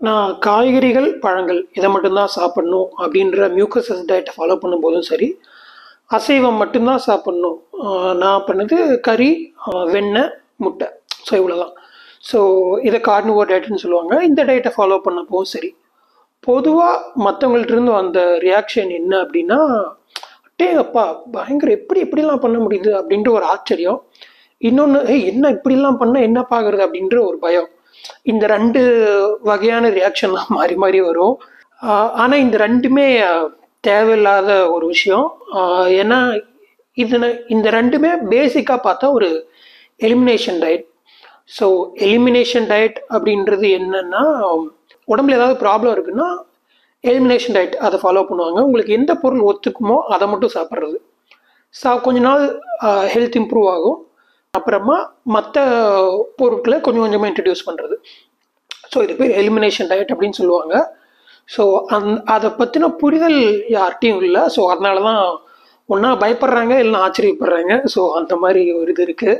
நான் காய்கறிகள் பழங்கள் இதை மட்டும்தான் சாப்பிடணும் அப்படின்ற மியூக்கசஸ் டயட்டை ஃபாலோ பண்ணும்போதும் சரி அசைவம் மட்டும்தான் சாப்பிடணும் ஆஹ் நான் பண்ணது கறி ஆஹ் வெண்ணெய் முட்டை ஸோ இவ்வளோதான் ஸோ இதை கார்னிவோர் டயட்னு சொல்லுவாங்க இந்த டயட்டை ஃபாலோ பண்ணப்போவும் சரி பொதுவாக மற்றவங்கள்ட்ட வந்த ரியாக்ஷன் என்ன அப்படின்னா டே அப்பா பயங்கர எப்படி இப்படிலாம் பண்ண முடியுது அப்படின்ற ஒரு ஆச்சரியம் இன்னொன்று ஏய் என்ன இப்படிலாம் பண்ண என்ன பார்க்குறது அப்படின்ற ஒரு பயம் இந்த ரெண்டு வகையான ரியாக்ஷன்லாம் மாறி மாறி வரும் ஆனால் இந்த ரெண்டுமே ஆஹ், தேவையில்லாத ஒரு விஷயம் ஆஹ், ஏன்னா இது இந்த ரெண்டுமே பேசிக்காக பார்த்தா ஒரு elimination diet so elimination diet அப்படின்றது என்னன்னா உடம்புல ஏதாவது ப்ராப்ளம் இருக்குன்னா எலிமினேஷன் டயட் அதை ஃபாலோ பண்ணுவாங்க உங்களுக்கு எந்த பொருள் ஒத்துக்குமோ அதை மட்டும் சாப்பிட்றது சா கொஞ்ச நாள் ஹெல்த் இம்ப்ரூவ் ஆகும் அப்புறமா மற்ற பொருட்களை கொஞ்சம் கொஞ்சமாக இன்ட்ரடியூஸ் பண்ணுறது ஸோ இது பேர் எலிமினேஷன் டயட் அப்படின்னு சொல்லுவாங்க ஸோ அந் அதை பற்றின புரிதல் யார்கிட்டையும் இல்லை ஸோ அதனால தான் ஒன்றா பயப்படுறாங்க இல்லைன்னா ஆச்சரியப்படுறாங்க ஸோ அந்த மாதிரி ஒரு இது இருக்குது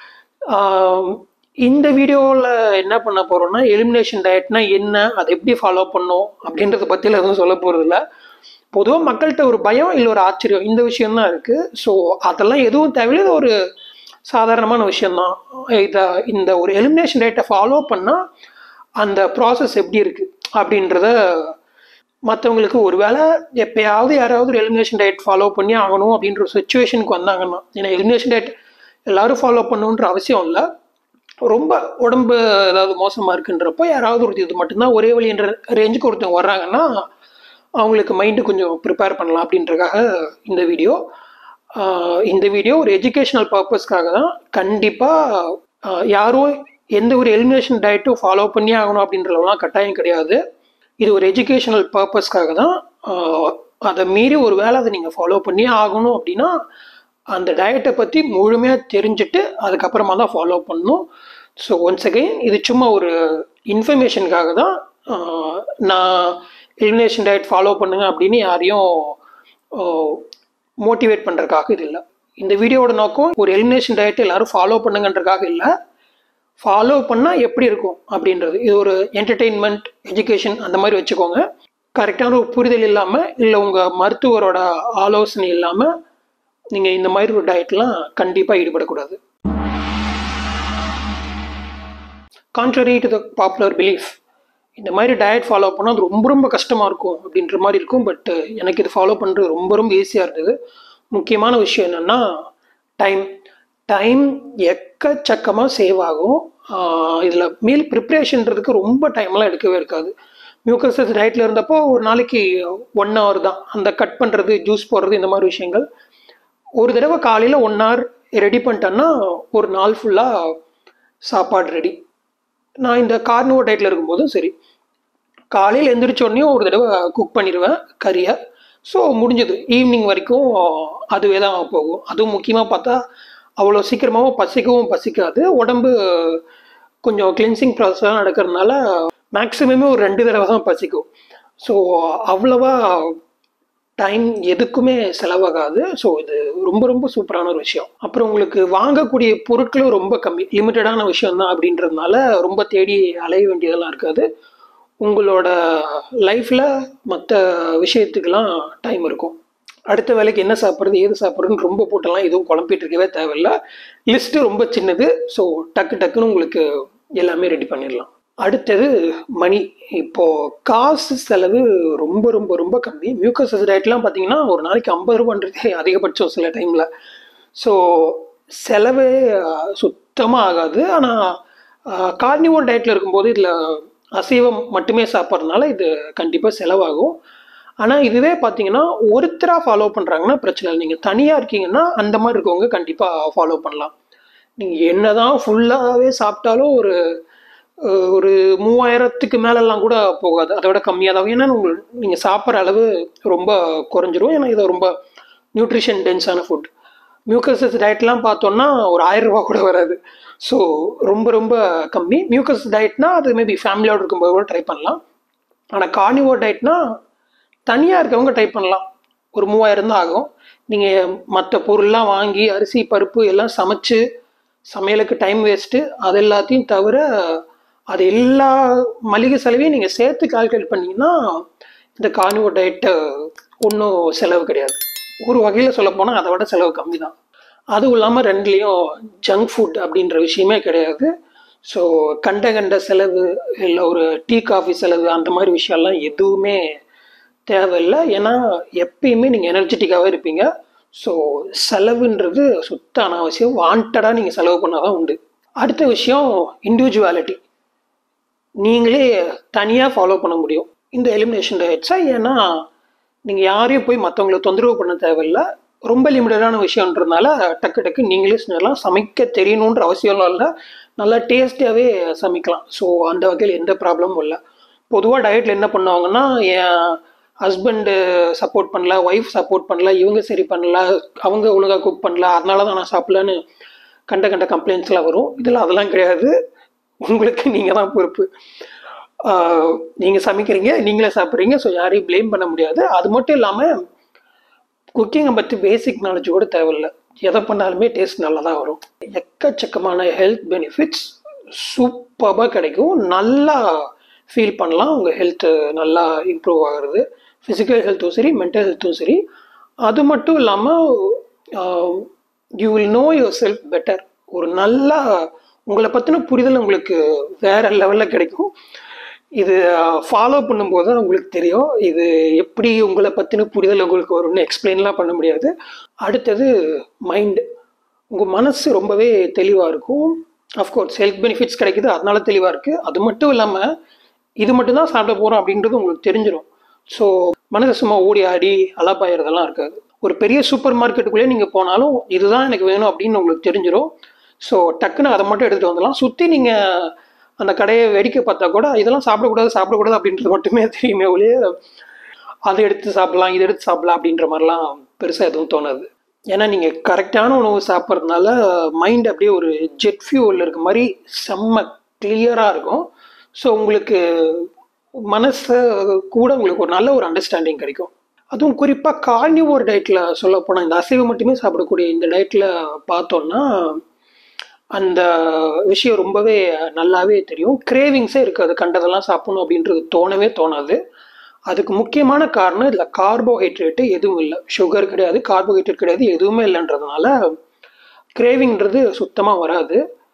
ஆம், இந்த வீடியோவில் என்ன பண்ண போகிறோம்னா எலிமினேஷன் டயட்னா என்ன அதை எப்படி ஃபாலோ பண்ணோம் அப்படின்றத பற்றியில் எதுவும் சொல்ல போகிறதில்ல பொதுவாக மக்கள்கிட்ட ஒரு பயம் இல்லை ஒரு ஆச்சரியம் இந்த விஷயம்தான் இருக்குது ஸோ அதெல்லாம் எதுவும் தேவையில்லை இது ஒரு சாதாரணமான விஷயம்தான் இதை இந்த ஒரு எலிமினேஷன் டயட்டை ஃபாலோ பண்ணால் அந்த ப்ராசஸ் எப்படி இருக்குது அப்படின்றத மற்றவங்களுக்கு ஒருவேளை எப்பயாவது யாராவது ஒரு எலிமினேஷன் டயட் ஃபாலோ பண்ணி ஆகணும் அப்படின்ற ஒரு சுச்சுவேஷனுக்கு வந்தாங்கன்னா ஏன்னா எலிமினேஷன் டயட் எல்லாரும் ஃபாலோ பண்ணணுன்ற அவசியம் இல்லை ரொம்ப உடம்பு ஏதாவது மோசமாக இருக்குன்றப்போ யாராவது ஒரு இது மட்டும்தான் ஒரே வழின்ற ரேஞ்சுக்கு ஒருத்தவங்க வர்றாங்கன்னா அவங்களுக்கு மைண்டு கொஞ்சம் ப்ரிப்பேர் பண்ணலாம் அப்படின்றக்காக இந்த வீடியோ ஆஹ் இந்த வீடியோ ஒரு எஜுகேஷனல் பர்பஸ்க்காக தான் கண்டிப்பாக யாரும் எந்த ஒரு எலிமினேஷன் டயட்டும் ஃபாலோ பண்ணி ஆகணும் அப்படின்றதுலாம் கட்டாயம் கிடையாது இது ஒரு எஜுகேஷனல் பர்பஸ்க்காக தான் ஆஹ் அதை மீறி ஒரு வேளை அதை நீங்கள் ஃபாலோ பண்ணி ஆகணும் அப்படின்னா அந்த டயட்டை பற்றி முழுமையாக தெரிஞ்சுட்டு அதுக்கப்புறமா தான் ஃபாலோ பண்ணணும் ஸோ ஒன்ஸ் அகைன் இது சும்மா ஒரு இன்ஃபர்மேஷனுக்காக தான் ஆஹ் நான் எலிமினேஷன் டயட் ஃபாலோ பண்ணுங்க அப்படின்னு யாரையும் மோட்டிவேட் பண்ணுறதுக்காக இது இல்லை இந்த வீடியோவோட நோக்கம் ஒரு எலிமினேஷன் டயட் எல்லாரும் ஃபாலோ பண்ணுங்கன்றதுக்காக இல்லை ஃபாலோ பண்ணால் எப்படி இருக்கும் அப்படின்றது இது ஒரு என்டர்டெயின்மெண்ட் எஜுகேஷன் அந்த மாதிரி வச்சுக்கோங்க கரெக்டான ஒரு புரிதல் இல்லாமல் இல்லை உங்கள் மருத்துவரோட ஆலோசனை இல்லாமல் நீங்கள் இந்த மாதிரி ஒரு டயட்லாம் கண்டிப்பாக ஈடுபடக்கூடாது contrary to the popular belief இந்த மாதிரி டயட் ஃபாலோ பண்ணால் அது ரொம்ப ரொம்ப கஷ்டமாக இருக்கும் அப்படின்ற மாதிரி இருக்கும் பட் எனக்கு இது ஃபாலோ பண்ணுறது ரொம்ப ரொம்ப ஈஸியாக இருந்தது முக்கியமான விஷயம் என்னென்னா டைம் டைம் எக்கச்சக்கமாக சேவ் ஆகும் இதில் மீல் ப்ரிப்ரேஷன்றதுக்கு ரொம்ப டைம்லாம் எடுக்கவே இருக்காது மியூக்கசஸ் டயட்டில் இருந்தப்போ ஒரு நாளைக்கு ஒன் ஹவர் தான் அந்த கட் பண்ணுறது ஜூஸ் போடுறது இந்த மாதிரி விஷயங்கள் ஒரு தடவை காலையில் ஒன் ஹவர் ரெடி பண்ணிட்டேன்னா ஒரு நாள் ஃபுல்லாக சாப்பாடு ரெடி நான் இந்த கார்னிவோ டயட்டில் இருக்கும்போதும் சரி காலையில் எந்திரிச்ச உடனே ஒரு தடவை குக் பண்ணிடுவேன் கறியை ஸோ முடிஞ்சது ஈவினிங் வரைக்கும் அதுவே தான் போகும் அதுவும் முக்கியமாக பார்த்தா அவ்வளோ சீக்கிரமாகவும் பசிக்கவும் பசிக்காது உடம்பு கொஞ்சம் கிளென்சிங் ப்ராசஸ்லாம் நடக்கிறதுனால மேக்ஸிமமே ஒரு ரெண்டு தடவை தான் பசிக்கும் ஸோ அவ்வளவா டைம் எதுக்குமே செலவாகாது ஸோ இது ரொம்ப ரொம்ப சூப்பரான ஒரு விஷயம் அப்புறம் உங்களுக்கு வாங்கக்கூடிய பொருட்களும் ரொம்ப கம்மி லிமிட்டடான விஷயம் தான் அப்படின்றதுனால ரொம்ப தேடி அலைய வேண்டியதெல்லாம் இருக்காது உங்களோட லைஃப்பில் மற்ற விஷயத்துக்கெல்லாம் டைம் இருக்கும் அடுத்த வேலைக்கு என்ன சாப்பிட்றது ஏது சாப்பிட்றதுன்னு ரொம்ப போட்டெல்லாம் எதுவும் குழம்பிட்டு இருக்கவே தேவையில்ல லிஸ்ட்டு ரொம்ப சின்னது ஸோ டக்கு டக்குன்னு உங்களுக்கு எல்லாமே ரெடி பண்ணிடலாம் அடுத்தது மணி இப்போ காசு செலவு ரொம்ப ரொம்ப ரொம்ப கம்மி மியூக்கஸ் டயட்லாம் பார்த்தீங்கன்னா ஒரு நாளைக்கு ஐம்பது ரூபான்றதே அதிகபட்சம் சில டைமில் ஸோ செலவே சுத்தமாக ஆகாது ஆனால் கார்னிவோல் டயட்டில் இருக்கும்போது இதில் அசைவம் மட்டுமே சாப்பிட்றதுனால இது கண்டிப்பாக செலவாகும் ஆனால் இதுவே பார்த்தீங்கன்னா ஒருத்தராக ஃபாலோ பண்ணுறாங்கன்னா பிரச்சனை இல்லை நீங்கள் தனியாக இருக்கீங்கன்னா அந்த மாதிரி இருக்கவங்க கண்டிப்பாக ஃபாலோ பண்ணலாம் நீங்கள் என்ன தான் ஃபுல்லாகவே சாப்பிட்டாலும் ஒரு அஹ், ஒரு மூவாயிரத்துக்கு மேலெல்லாம் கூட போகாது அதை விட கம்மியாக தான் ஏன்னா உங்களுக்கு நீங்கள் சாப்பிட்ற அளவு ரொம்ப குறைஞ்சிரும் ஏன்னா இது ரொம்ப நியூட்ரிஷன் டென்ஸான ஃபுட் மியூக்கசஸ் டயட்லாம் பார்த்தோன்னா ஒரு ஆயிரம் ரூபா கூட வராது ஸோ ரொம்ப ரொம்ப கம்மி மியூக்கஸ் டயட்னா அது மேபி ஃபேமிலியோடு இருக்கும்போது கூட ட்ரை பண்ணலாம் ஆனால் கார்னிவோ டயட்னா தனியாக இருக்கவங்க ட்ரை பண்ணலாம் ஒரு மூவாயிரம் தான் ஆகும் நீங்கள் மற்ற பொருள்லாம் வாங்கி அரிசி பருப்பு எல்லாம் சமைச்சு சமையலுக்கு டைம் வேஸ்ட்டு அது எல்லாத்தையும் தவிர அது எல்லா மளிகை செலவையும் நீங்கள் சேர்த்து கால்குலேட் பண்ணீங்கன்னா இந்த கார்னிவோ டயட்டு ஒன்றும் செலவு கிடையாது ஒரு வகையில் சொல்ல போனால் அதை விட செலவு கம்மி தான் அதுவும் இல்லாமல் ரெண்டுலேயும் ஜங்க் ஃபுட் அப்படின்ற விஷயமே கிடையாது ஸோ கண்ட கண்ட செலவு இல்லை ஒரு டீ காஃபி செலவு அந்த மாதிரி விஷயம்லாம் எதுவுமே தேவையில்லை ஏன்னா எப்பயுமே நீங்கள் எனர்ஜெட்டிக்காகவே இருப்பீங்க ஸோ செலவுன்றது சுத்த அனாவசியம் வாண்டடாக நீங்கள் செலவு பண்ணால் தான் உண்டு அடுத்த விஷயம் இண்டிவிஜுவாலிட்டி நீங்களே தனியாக ஃபாலோ பண்ண முடியும் இந்த எலிமினேஷன் டயட்ஸை ஏன்னா நீங்கள் யாரையும் போய் மற்றவங்களை தொந்தரவு பண்ண தேவையில்லை ரொம்ப லிமிட்டடான விஷயன்றதுனால டக்கு டக்கு நீங்களே செஞ்சலாம் சமைக்க தெரியணுன்ற அவசியம்லாம் இல்லை நல்லா டேஸ்டியாகவே சமைக்கலாம் ஸோ அந்த வகையில் எந்த ப்ராப்ளமும் இல்லை பொதுவாக டயட்டில் என்ன பண்ணுவாங்கன்னா என் ஹஸ்பண்டு சப்போர்ட் பண்ணல ஒய்ஃப் சப்போர்ட் பண்ணல இவங்க சரி பண்ணல அவங்க ஒழுங்காக குக் பண்ணல அதனால தான் நான் சாப்பிடலன்னு கண்ட கண்ட கம்ப்ளைண்ட்ஸ்லாம் வரும் இதில் அதெல்லாம் கிடையாது உங்களுக்கு நீங்கள் தான் பொறுப்பு நீங்கள் சமைக்கிறீங்க நீங்களே சாப்பிட்றீங்க ஸோ யாரையும் ப்ளேம் பண்ண முடியாது அது மட்டும் இல்லாமல் குக்கிங்கை பற்றி பேசிக் நாலேஜ் கூட தேவையில்லை எதை பண்ணாலுமே டேஸ்ட் நல்லா தான் வரும் எக்கச்சக்கமான ஹெல்த் பெனிஃபிட்ஸ் சூப்பராக கிடைக்கும் நல்லா ஃபீல் பண்ணலாம் உங்கள் ஹெல்த்து நல்லா இம்ப்ரூவ் ஆகிறது ஃபிசிக்கல் ஹெல்த்தும் சரி மென்டல் ஹெல்த்தும் சரி அது மட்டும் இல்லாமல் you will know yourself better ஒரு நல்லா உங்களை பற்றின புரிதல் உங்களுக்கு வேற லெவலில் கிடைக்கும் இது ஃபாலோ பண்ணும்போது தான் உங்களுக்கு தெரியும் இது எப்படி உங்களை பற்றின புரிதல் உங்களுக்கு வரும்னு எக்ஸ்பிளைன்லாம் பண்ண முடியாது அடுத்தது மைண்டு உங்கள் மனசு ரொம்பவே தெளிவாக இருக்கும் அஃப்கோர்ஸ் ஹெல்த் பெனிஃபிட்ஸ் கிடைக்குது அதனால தெளிவாக இருக்குது அது மட்டும் இல்லாமல் இது மட்டும்தான் சாப்பிட போகிறோம் அப்படின்றது உங்களுக்கு தெரிஞ்சிடும் ஸோ மனசு சும்மா ஓடி ஆடி அலாப்பாயிரதெல்லாம் இருக்காது ஒரு பெரிய சூப்பர் மார்க்கெட்டுக்குள்ளே நீங்கள் போனாலும் இதுதான் எனக்கு வேணும் அப்படின்னு உங்களுக்கு தெரிஞ்சிடும் ஸோ டக்குன்னு அதை மட்டும் எடுத்துகிட்டு வந்துடலாம் சுற்றி நீங்கள் அந்த கடையை வேடிக்கை பார்த்தா கூட இதெல்லாம் சாப்பிடக்கூடாது சாப்பிடக்கூடாது அப்படின்றது மட்டுமே தெரியுமே ஒழிய அதை எடுத்து சாப்பிடலாம் இதை எடுத்து சாப்பிடலாம் அப்படின்ற மாதிரிலாம் பெருசாக எதுவும் தோணாது ஏன்னா நீங்கள் கரெக்டான உணவு சாப்பிட்றதுனால மைண்ட் அப்படியே ஒரு ஜெட் ஃபியூவில் இருக்க மாதிரி செம்ம கிளியராக இருக்கும் ஸோ உங்களுக்கு மனசு கூட உங்களுக்கு ஒரு நல்ல ஒரு அண்டர்ஸ்டாண்டிங் கிடைக்கும் அதுவும் குறிப்பாக கார்னிவோர் டயட்டில் சொல்ல போனால் இந்த அசைவம் மட்டுமே சாப்பிடக்கூடிய இந்த டயட்டில் பார்த்தோன்னா அந்த விஷயம் ரொம்பவே நல்லாவே தெரியும் கிரேவிங்ஸே இருக்காது கண்டதெல்லாம் சாப்பிடணும் அப்படின்றது தோணவே தோணாது அதுக்கு முக்கியமான காரணம் இதில் கார்போஹைட்ரேட்டு எதுவும் இல்லை சுகர் கிடையாது கார்போஹைட்ரேட் கிடையாது எதுவுமே இல்லைன்றதுனால கிரேவிங்கிறது சுத்தமாக வராது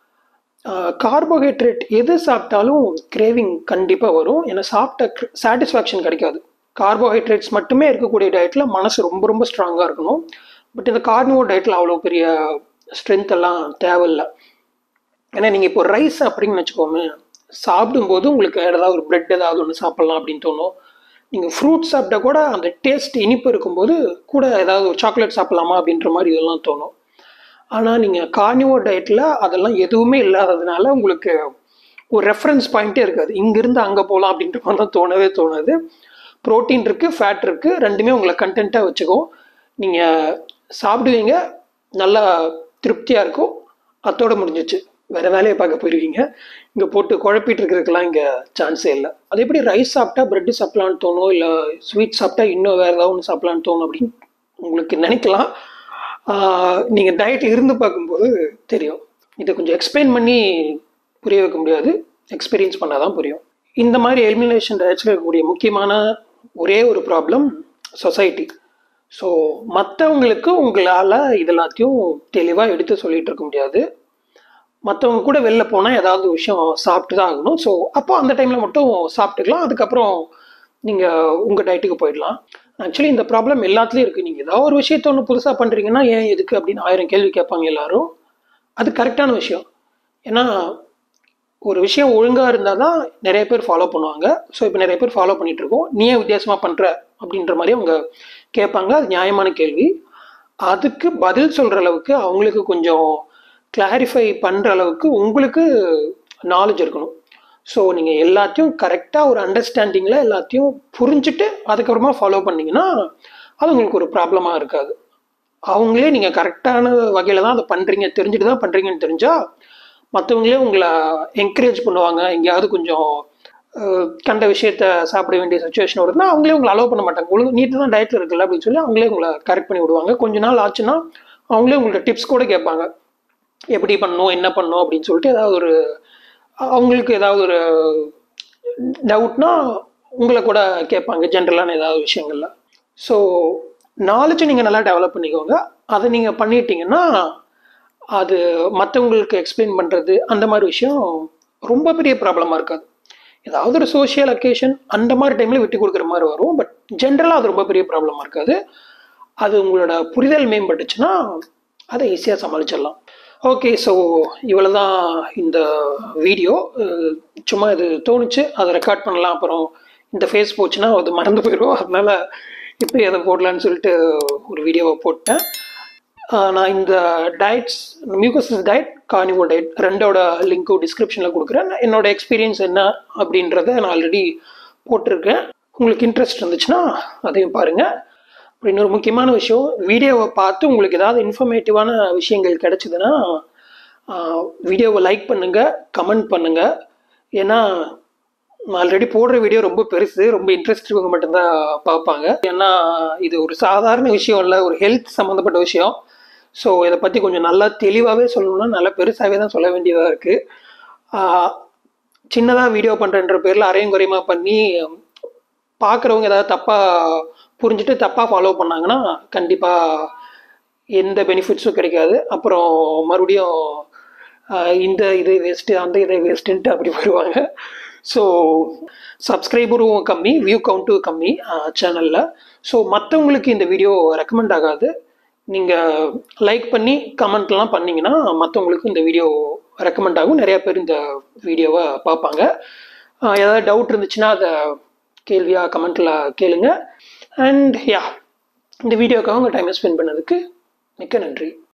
கார்போஹைட்ரேட் எது சாப்பிட்டாலும் கிரேவிங் கண்டிப்பாக வரும் ஏன்னா சாப்பிட்ட சாட்டிஸ்ஃபேக்ஷன் கிடைக்காது கார்போஹைட்ரேட்ஸ் மட்டுமே இருக்கக்கூடிய டயட்டில் மனசு ரொம்ப ரொம்ப ஸ்ட்ராங்காக இருக்கணும் பட் இந்த கார்னிவோ டயட்டில் அவ்வளோ பெரிய ஸ்ட்ரென்த் எல்லாம் தேவையில்லை ஏன்னா நீங்கள் இப்போ ரைஸ் அப்படின்னு வச்சுக்கோமே சாப்பிடும்போது உங்களுக்கு ஏதாவது ஒரு பிரெட் ஏதாவது ஒன்று சாப்பிட்லாம் அப்படின்னு தோணும் நீங்கள் ஃப்ரூட் சாப்பிட்டா கூட அந்த டேஸ்ட் இனிப்பு இருக்கும்போது கூட ஏதாவது ஒரு சாக்லேட் சாப்பிட்லாமா அப்படின்ற மாதிரி இதெல்லாம் தோணும் ஆனால் நீங்கள் கார்னிவோ டயட்டில் அதெல்லாம் எதுவுமே இல்லாததுனால உங்களுக்கு ஒரு ரெஃபரன்ஸ் பாயிண்ட்டே இருக்காது இங்கேருந்து அங்கே போகலாம் அப்படின்ற மாதிரிலாம் தோணவே தோணாது ப்ரோட்டீன் இருக்குது ஃபேட் இருக்குது ரெண்டுமே உங்களை கண்டென்ட்டாக வச்சுக்கும் நீங்கள் சாப்பிடுவீங்க நல்லா திருப்தியாக இருக்கும் அத்தோட முடிஞ்சிச்சு வேறு வேலையை பார்க்க போயிருவீங்க இங்கே போட்டு குழப்பிட்டு இருக்கிறதுக்கெல்லாம் இங்கே சான்ஸே இல்லை அது எப்படி ரைஸ் சாப்பிட்டா ப்ரெட்டு சாப்பிட்லான்னு தோணும் இல்லை ஸ்வீட் சாப்பிட்டா இன்னும் வேறு ஏதாவது ஒன்று சாப்பிட்லான்னு தோணும் அப்படின்னு உங்களுக்கு நினைக்கலாம் நீங்கள் டயட் இருந்து பார்க்கும்போது தெரியும் இதை கொஞ்சம் எக்ஸ்பிளைன் பண்ணி புரிய வைக்க முடியாது எக்ஸ்பீரியன்ஸ் பண்ணால் தான் புரியும் இந்த மாதிரி எலிமினேஷன் டயட்ஸில் இருக்கக்கூடிய முக்கியமான ஒரே ஒரு ப்ராப்ளம் சொசைட்டி ஸோ மற்றவங்களுக்கு உங்களால் இது எல்லாத்தையும் தெளிவாக எடுத்து சொல்லிகிட்டு இருக்க முடியாது மற்றவங்க கூட வெளில போனால் ஏதாவது விஷயம் சாப்பிட்டு தான் ஆகணும் ஸோ அப்போ அந்த டைமில் மட்டும் சாப்பிட்டுக்கலாம் அதுக்கப்புறம் நீங்கள் உங்கள் டயட்டுக்கு போயிடலாம் ஆக்சுவலி இந்த ப்ராப்ளம் எல்லாத்துலேயும் இருக்குது நீங்கள் ஏதாவது ஒரு விஷயத்த ஒன்று புதுசாக பண்ணுறீங்கன்னா ஏன் எதுக்கு அப்படின்னு ஆயிரம் கேள்வி கேட்பாங்க எல்லாரும் அது கரெக்டான விஷயம் ஏன்னா ஒரு விஷயம் ஒழுங்காக இருந்தால் தான் நிறைய பேர் ஃபாலோ பண்ணுவாங்க ஸோ இப்போ நிறைய பேர் ஃபாலோ பண்ணிகிட்டு இருக்கோம் நீ ஏன் வித்தியாசமாக பண்ணுற அப்படின்ற மாதிரி அவங்க கேட்பாங்க அது நியாயமான கேள்வி அதுக்கு பதில் சொல்கிற அளவுக்கு அவங்களுக்கு கொஞ்சம் கிளாரிஃபை பண்ணுற அளவுக்கு உங்களுக்கு நாலேஜ் இருக்கணும் ஸோ நீங்கள் எல்லாத்தையும் கரெக்டாக ஒரு அண்டர்ஸ்டாண்டிங்கில் எல்லாத்தையும் புரிஞ்சுட்டு அதுக்கப்புறமா ஃபாலோ பண்ணிங்கன்னா அது உங்களுக்கு ஒரு ப்ராப்ளமாக இருக்காது அவங்களே நீங்கள் கரெக்டான வகையில் தான் அதை பண்ணுறீங்க தெரிஞ்சுட்டு தான் பண்ணுறீங்கன்னு தெரிஞ்சால் மற்றவங்களே உங்களை என்கரேஜ் பண்ணுவாங்க எங்கேயாவது கொஞ்சம் கண்ட விஷயத்த சாப்பிட வேண்டிய சுச்சுவேஷன் வருதுன்னா அவங்களே உங்களை அலோவ் பண்ண மாட்டாங்க ஒழுங்கு நீட்டு தான் டயட்டில் இருக்குல்ல அப்படின்னு சொல்லி அவங்களே உங்களை கரெக்ட் பண்ணி விடுவாங்க கொஞ்ச நாள் ஆச்சுன்னா அவங்களே உங்கள்ட்ட டிப்ஸ் கூட கேட்பாங்க எப்படி பண்ணணும் என்ன பண்ணணும் அப்படின்னு சொல்லிட்டு ஏதாவது ஒரு அவங்களுக்கு ஏதாவது ஒரு டவுட்னா உங்களை கூட கேட்பாங்க ஜென்ரலான ஏதாவது விஷயங்கள்ல ஸோ நாலேஜை நீங்கள் நல்லா டெவலப் பண்ணிக்கோங்க அதை நீங்கள் பண்ணிட்டீங்கன்னா அது மற்றவங்களுக்கு எக்ஸ்பிளைன் பண்ணுறது அந்த மாதிரி விஷயம் ரொம்ப பெரிய ப்ராப்ளமாக இருக்காது ஏதாவது ஒரு சோஷியல் அக்கேஷன் அந்த மாதிரி டைமில் விட்டு கொடுக்குற மாதிரி வரும் பட் ஜென்ரலாக அது ரொம்ப பெரிய ப்ராப்ளமாக இருக்காது அது உங்களோட புரிதல் மேம்பட்டுச்சுன்னா அதை ஈஸியாக சமாளிச்சிடலாம் ஓகே ஸோ இவ்வளோ தான் இந்த வீடியோ சும்மா இது தோணுச்சு அதை ரெக்கார்ட் பண்ணலாம் அப்புறம் இந்த ஃபேஸ் போச்சுன்னா அது மறந்து போயிடும் அதனால இப்போ எதை போடலான்னு சொல்லிட்டு ஒரு வீடியோவை போட்டேன் ஆஹ் நான் இந்த டயட்ஸ் மியூகசிஸ் டயட் கார்னிவோ டயட் ரெண்டோட லிங்க்கும் டிஸ்கிரிப்ஷனில் கொடுக்குறேன் என்னோட எக்ஸ்பீரியன்ஸ் என்ன அப்படின்றத நான் ஆல்ரெடி போட்டிருக்கேன் உங்களுக்கு இன்ட்ரெஸ்ட் இருந்துச்சுன்னா அதையும் பாருங்கள் அப்புறம் இன்னொரு முக்கியமான விஷயம் வீடியோவை பார்த்து உங்களுக்கு ஏதாவது இன்ஃபர்மேட்டிவான விஷயங்கள் கிடைச்சிதுன்னா வீடியோவை லைக் பண்ணுங்கள் கமெண்ட் பண்ணுங்கள் ஏன்னா ஆல்ரெடி போடுற வீடியோ ரொம்ப பெருசு ரொம்ப இன்ட்ரெஸ்ட் இருக்கவங்க மட்டும்தான் பார்ப்பாங்க ஏன்னா இது ஒரு சாதாரண விஷயம் இல்லை ஒரு ஹெல்த் சம்மந்தப்பட்ட விஷயம் ஸோ இதை பற்றி கொஞ்சம் நல்லா தெளிவாகவே சொல்லணும்னா நல்லா பெருசாகவே தான் சொல்ல வேண்டியதாக இருக்குது சின்னதாக வீடியோ பண்ணுறன்ற பேரில் அரையும் குறையுமா பண்ணி பார்க்குறவங்க ஏதாவது தப்பாக புரிஞ்சுட்டு தப்பாக ஃபாலோ பண்ணாங்கன்னா கண்டிப்பாக எந்த பெனிஃபிட்ஸும் கிடைக்காது அப்புறம் மறுபடியும் ஆஹ் இந்த இது வேஸ்ட்டு அந்த இதை வேஸ்ட்டுன்ட்டு அப்படி வருவாங்க ஸோ சப்ஸ்கிரைபரும் கம்மி வியூ கவுண்ட்டும் கம்மி சேனலில் ஸோ மற்றவங்களுக்கு இந்த வீடியோ ரெக்கமெண்ட் ஆகாது நீங்கள் லைக் பண்ணி கமெண்ட்லாம் பண்ணீங்கன்னா மற்றவங்களுக்கு இந்த வீடியோ ரெக்கமெண்ட் ஆகும் நிறைய பேர் இந்த வீடியோவை பார்ப்பாங்க ஆஹ் ஏதாவது டவுட் இருந்துச்சுன்னா அதை கேள்வியாக கமெண்ட்டில் கேளுங்க அண்ட் யா இந்த வீடியோக்காக உங்கள் டைமை ஸ்பெண்ட் பண்ணதுக்கு மிக்க நன்றி